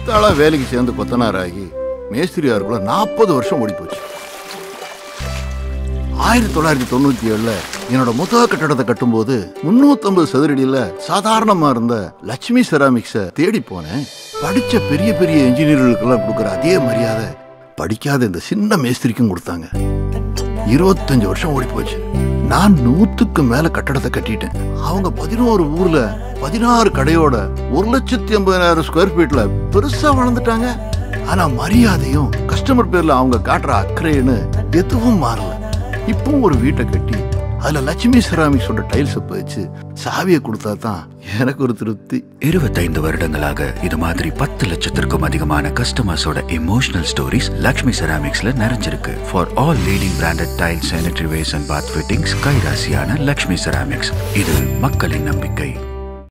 சித்தாளா வேலைக்கு சேர்ந்து கொத்தனாராகி மேஸ்திரியாருக்குள்ள நாற்பது வருஷம் ஓடி போச்சு ஆயிரத்தி தொள்ளாயிரத்தி தொண்ணூத்தி ஏழுல என்னோட முதல் கட்டடத்தை கட்டும்போது முன்னூத்தம்பது சதுரடியில சாதாரணமா இருந்த லட்சுமி செராமிக்ஸ தேடி போனேன் படிச்ச பெரிய பெரிய என்ஜினியர்களுக்கெல்லாம் கொடுக்குற அதே மரியாதை படிக்காத இந்த சின்ன மேஸ்திரிக்கும் கொடுத்தாங்க இருபத்தஞ்சு வருஷம் ஓடி போச்சு நான் நூத்துக்கு மேல கட்டடத்தை கட்டிட்டேன் அவங்க பதினோரு ஊர்ல பதினாறு கடையோட ஒரு லட்சத்தி ஐம்பதாயிரம் ஸ்கொயர் ஃபீட்ல பெருசா வளர்ந்துட்டாங்க ஆனா மரியாதையும் கஸ்டமர் பேர்ல அவங்க காட்டுற அக்கறைன்னு எதுவும் மாறல இப்பவும் ஒரு வீட்டை கட்டி அதுல லட்சுமி செராமிக்ஸோட டைல்ஸ் வச்சு சாவியை கொடுத்தா தான் எனக்கு ஒரு திருப்தி இருபத்தைந்து வருடங்களாக இது மாதிரி பத்து லட்சத்திற்கும் அதிகமான கஸ்டமர்ஸோட இமோஷனல் ஸ்டோரிஸ் லக்ஷ்மி செராமிக்ஸ்ல நிறைஞ்சிருக்கு for all leading branded tiles sanitary wares and bath fittings கைராசியான லக்ஷ்மி செராமிக்ஸ் இது மக்களின் நம்பிக்கை